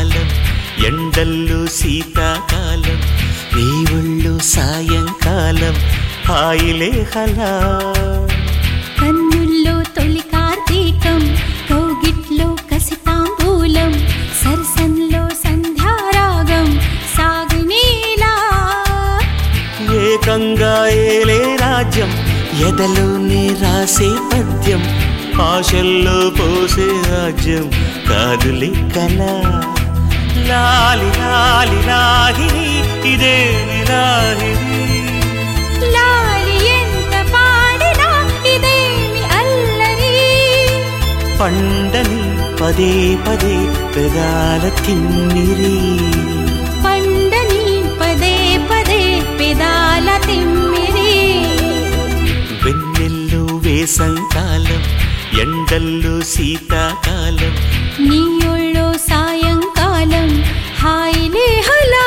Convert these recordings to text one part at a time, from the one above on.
కాలం ఎండల్లో శీతాకాలం నీ ఒళ్ళు సాయంకాలం హాయిలే హలా కన్నుల్లో తొలి కార్తీకం కౌగిట్లో కసితాంబూలం సరసంలో సంధ్యారాగం సాగునీలా ఏకంగా ఏలే రాజ్యం ఎదలోనే రాసే పద్యం ఆశల్లో పోసే రాజ్యం కాదులే కల లాలి లాలి లాహిరి ఇదేమి లాహిరి లాలి ఎంత పాడినా ఇదేమి అల్లరి పండని పదే పదే పెదాల తిమ్మిరి పండని పదే పదే పెదాల తిమ్మిరి వెన్నెల్లో వేసంకాలం ఎండల్లో శీతాకాలం నీ ఒళ్ళో సాయంకాలం హాయిలే హలా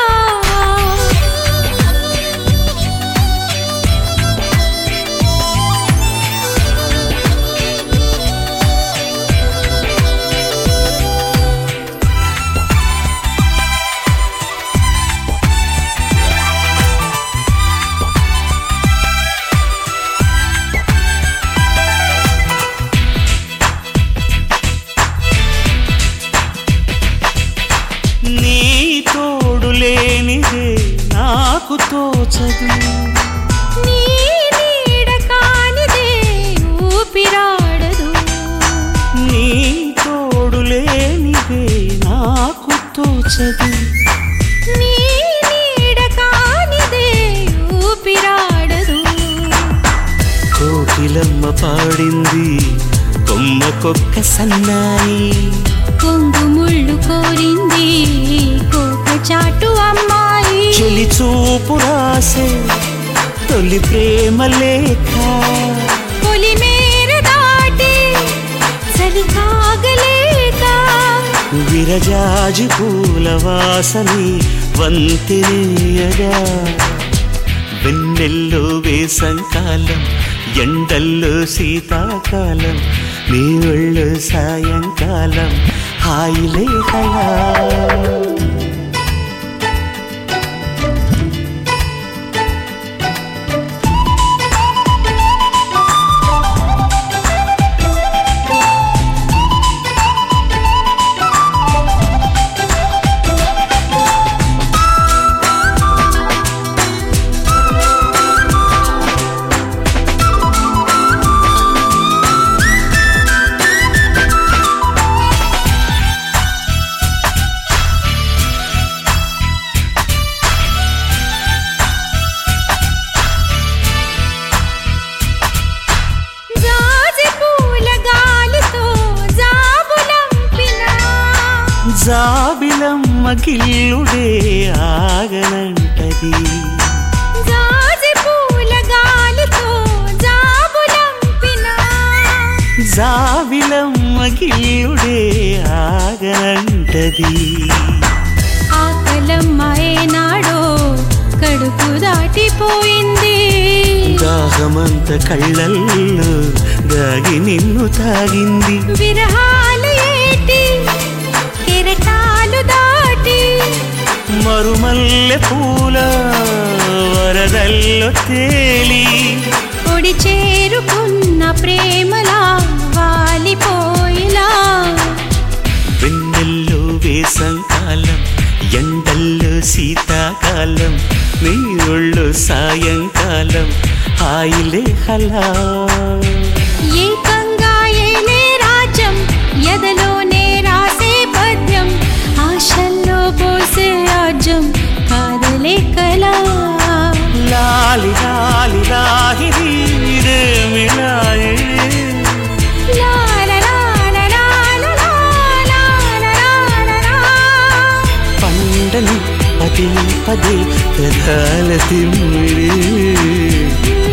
నీ తోడు లేనిదే నాకు తోచదు నీ నీడ కానిదే ఊపిరాడదు నీ తోడు లేనిదే నాకు తోచదు నీ నీడ కానిదే ఊపిరాడదు కోకిలమ్మ పాడింది కొమ్మకొక్క సన్నాయి కొంగు ముళ్ళు కోరింది కోక చాటు అమ్మాయి చెలి చూపు రాసే తొలి ప్రేమ లేఖ పొలి మేర దాటి చలి కాగలేక విరజాజి పూల వాసని వంతెనయగా వెన్నెల్లో వేసంకాలం ఎండల్లో శీతాకాలం నీ ఒళ్ళు సాయంకాలం హాయిలే కళా జాజి పూల గాలితో జాబులంపినా జాబిలమ్మ గిల్లుడే ఆగనంటది జాజి పూల గాలితో జాబులంపినా జాబిలమ్మ గిల్లుడే ఆగనంటది ఆకలమ్మ ఏనాడో కడుపు దాటిపోయింది దాహమంత కళ్ళల్లో దాగి నిన్ను తాగింది విరహాల ఏటి కెరటాలు దాటి మరుమల్లె పూల వరదల్లో తేలి ఒడి చేరుకున్న ప్రేమలా వాలిపోయిలా వెన్నెల్లో వేసంకాలం ఎండల్లో శీతాకాలం నీ ఒళ్ళు సాయంకాలం హాయిలే హలా ఏకంగా ఏలే రాజ్యం ఎదలోనే రాసే పద్యం ఆశల్లో పోసే రాజ్యం కాదలే కలా లాలి లాలి లాహిరి రేమి లాహిరి. లా లా లా లా లా లా లా లా లా లా లా. పండని పదే పదే ప్రధాల తిమ్మిడి